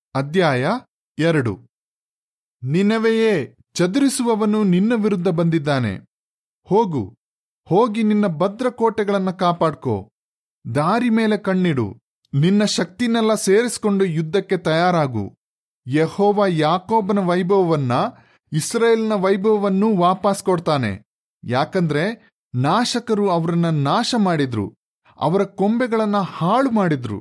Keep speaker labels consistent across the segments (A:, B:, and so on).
A: ಅಧ್ಯಾಯ ಎರಡು ನಿನವೆಯೇ ಚದುರಿಸುವವನು ನಿನ್ನ ವಿರುದ್ಧ ಬಂದಿದ್ದಾನೆ ಹೋಗು ಹೋಗಿ ನಿನ್ನ ಭದ್ರಕೋಟೆಗಳನ್ನ ಕಾಪಾಡ್ಕೋ ದಾರಿ ಮೇಲೆ ಕಣ್ಣಿಡು ನಿನ್ನ ಶಕ್ತಿನೆಲ್ಲ ಸೇರಿಸಿಕೊಂಡು ಯುದ್ಧಕ್ಕೆ ತಯಾರಾಗು ಯಹೋವ ಯಾಕೋಬನ ವೈಭವವನ್ನ ಇಸ್ರೇಲ್ನ ವೈಭವವನ್ನು ವಾಪಸ್ ಕೊಡ್ತಾನೆ ಯಾಕಂದ್ರೆ ನಾಶಕರು ಅವರನ್ನ ನಾಶ ಮಾಡಿದ್ರು ಅವರ ಕೊಂಬೆಗಳನ್ನ ಹಾಳು ಮಾಡಿದ್ರು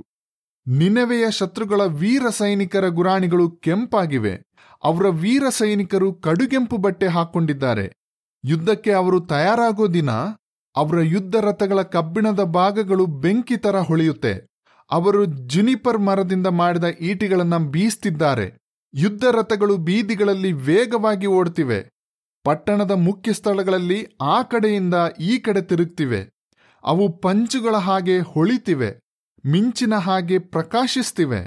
A: ನಿನವೆಯ ಶತ್ರುಗಳ ವೀರ ಸೈನಿಕರ ಗುರಾಣಿಗಳು ಕೆಂಪಾಗಿವೆ ಅವರ ವೀರ ಸೈನಿಕರು ಕಡುಗೆಂಪು ಬಟ್ಟೆ ಹಾಕೊಂಡಿದ್ದಾರೆ ಯುದ್ಧಕ್ಕೆ ಅವರು ತಯಾರಾಗೋ ದಿನ ಅವರ ಯುದ್ಧ ರಥಗಳ ಕಬ್ಬಿಣದ ಭಾಗಗಳು ಬೆಂಕಿ ತರ ಹೊಳೆಯುತ್ತೆ ಅವರು ಜುನಿಪರ್ ಮರದಿಂದ ಮಾಡಿದ ಈಟಿಗಳನ್ನ ಬೀಸ್ತಿದ್ದಾರೆ ಯುದ್ಧ ರಥಗಳು ಬೀದಿಗಳಲ್ಲಿ ವೇಗವಾಗಿ ಓಡ್ತಿವೆ ಪಟ್ಟಣದ ಮುಖ್ಯ ಸ್ಥಳಗಳಲ್ಲಿ ಆ ಕಡೆಯಿಂದ ಈ ಕಡೆ ತಿರುಗ್ತಿವೆ ಅವು ಪಂಚುಗಳ ಹಾಗೆ ಹೊಳಿತಿವೆ ಮಿಂಚಿನ ಹಾಗೆ ಪ್ರಕಾಶಿಸ್ತಿವೆ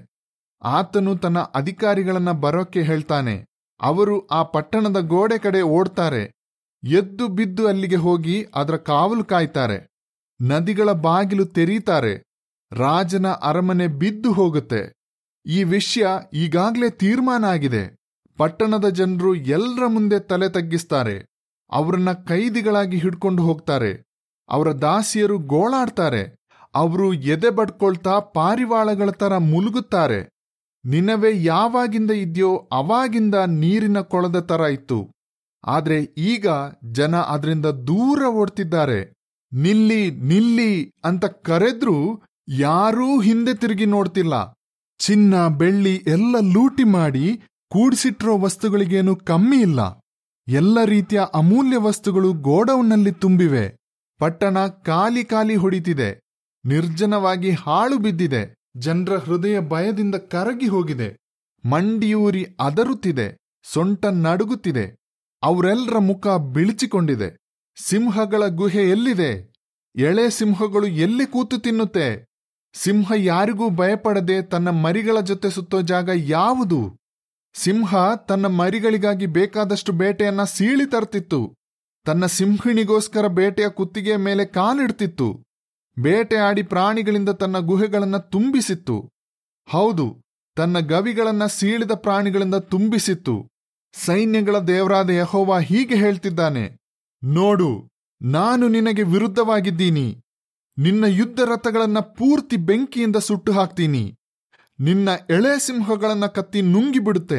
A: ಆತನು ತನ್ನ ಅಧಿಕಾರಿಗಳನ್ನ ಬರೋಕ್ಕೆ ಹೇಳ್ತಾನೆ ಅವರು ಆ ಪಟ್ಟಣದ ಗೋಡೆ ಕಡೆ ಓಡ್ತಾರೆ ಎದ್ದು ಬಿದ್ದು ಅಲ್ಲಿಗೆ ಹೋಗಿ ಅದರ ಕಾವಲು ಕಾಯ್ತಾರೆ ನದಿಗಳ ಬಾಗಿಲು ತೆರೀತಾರೆ ರಾಜನ ಅರಮನೆ ಬಿದ್ದು ಹೋಗುತ್ತೆ ಈ ವಿಷಯ ಈಗಾಗಲೇ ತೀರ್ಮಾನ ಆಗಿದೆ ಪಟ್ಟಣದ ಜನರು ಎಲ್ಲರ ಮುಂದೆ ತಲೆ ತಗ್ಗಿಸ್ತಾರೆ ಅವರನ್ನ ಕೈದಿಗಳಾಗಿ ಹಿಡ್ಕೊಂಡು ಹೋಗ್ತಾರೆ ಅವರ ದಾಸಿಯರು ಗೋಳಾಡ್ತಾರೆ ಅವರು ಎದೆ ಬಡ್ಕೊಳ್ತಾ ಪಾರಿವಾಳಗಳ ತರ ಮುಳುಗುತ್ತಾರೆ ನಿನವೇ ಯಾವಾಗಿಂದ ಇದೆಯೋ ಅವಾಗಿಂದ ನೀರಿನ ಕೊಳದ ತರ ಇತ್ತು ಆದ್ರೆ ಈಗ ಜನ ಅದರಿಂದ ದೂರ ಓಡ್ತಿದ್ದಾರೆ ನಿಲ್ಲಿ ನಿಲ್ಲಿ ಅಂತ ಕರೆದ್ರೂ ಯಾರೂ ಹಿಂದೆ ತಿರುಗಿ ನೋಡ್ತಿಲ್ಲ ಚಿನ್ನ ಬೆಳ್ಳಿ ಎಲ್ಲ ಲೂಟಿ ಮಾಡಿ ಕೂಡಿಸಿಟ್ಟಿರೋ ವಸ್ತುಗಳಿಗೇನು ಕಮ್ಮಿ ಇಲ್ಲ ಎಲ್ಲ ರೀತಿಯ ಅಮೂಲ್ಯ ವಸ್ತುಗಳು ಗೋಡೌನ್ನಲ್ಲಿ ತುಂಬಿವೆ ಪಟ್ಟಣ ಖಾಲಿ ಖಾಲಿ ಹೊಡಿತಿದೆ ನಿರ್ಜನವಾಗಿ ಹಾಳು ಬಿದ್ದಿದೆ ಜನರ ಹೃದಯ ಭಯದಿಂದ ಕರಗಿ ಹೋಗಿದೆ ಮಂಡಿಯೂರಿ ಅದರುತ್ತಿದೆ ಸೊಂಟ ನಡುಗುತ್ತಿದೆ ಅವರೆಲ್ಲರ ಮುಖ ಬಿಳಿಚಿಕೊಂಡಿದೆ ಸಿಂಹಗಳ ಗುಹೆ ಎಲ್ಲಿದೆ ಎಳೆ ಸಿಂಹಗಳು ಎಲ್ಲಿ ಕೂತು ತಿನ್ನುತ್ತೆ ಸಿಂಹ ಯಾರಿಗೂ ಭಯಪಡದೆ ತನ್ನ ಮರಿಗಳ ಜೊತೆ ಸುತ್ತೋ ಜಾಗ ಯಾವುದು ಸಿಂಹ ತನ್ನ ಮರಿಗಳಿಗಾಗಿ ಬೇಕಾದಷ್ಟು ಬೇಟೆಯನ್ನ ಸೀಳಿ ತರ್ತಿತ್ತು ತನ್ನ ಸಿಂಹಿಣಿಗೋಸ್ಕರ ಬೇಟೆಯ ಕುತ್ತಿಗೆಯ ಮೇಲೆ ಕಾಲಿಡ್ತಿತ್ತು ಬೇಟೆ ಆಡಿ ಪ್ರಾಣಿಗಳಿಂದ ತನ್ನ ಗುಹೆಗಳನ್ನ ತುಂಬಿಸಿತ್ತು ಹೌದು ತನ್ನ ಗವಿಗಳನ್ನ ಸೀಳಿದ ಪ್ರಾಣಿಗಳಿಂದ ತುಂಬಿಸಿತ್ತು ಸೈನ್ಯಗಳ ದೇವರಾದ ಯಹೋವ ಹೀಗೆ ಹೇಳ್ತಿದ್ದಾನೆ ನೋಡು ನಾನು ನಿನಗೆ ವಿರುದ್ಧವಾಗಿದ್ದೀನಿ ನಿನ್ನ ಯುದ್ಧ ರಥಗಳನ್ನ ಪೂರ್ತಿ ಬೆಂಕಿಯಿಂದ ಸುಟ್ಟು ಹಾಕ್ತೀನಿ ನಿನ್ನ ಎಳೆ ಸಿಂಹಗಳನ್ನ ಕತ್ತಿ ನುಂಗಿಬಿಡುತ್ತೆ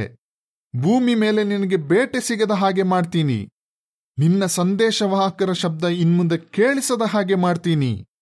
A: ಭೂಮಿ ಮೇಲೆ ನಿನಗೆ ಬೇಟೆ ಸಿಗದ ಹಾಗೆ ಮಾಡ್ತೀನಿ ನಿನ್ನ ಸಂದೇಶವಾಹಕರ ಶಬ್ದ ಇನ್ಮುಂದೆ ಕೇಳಿಸದ ಹಾಗೆ ಮಾಡ್ತೀನಿ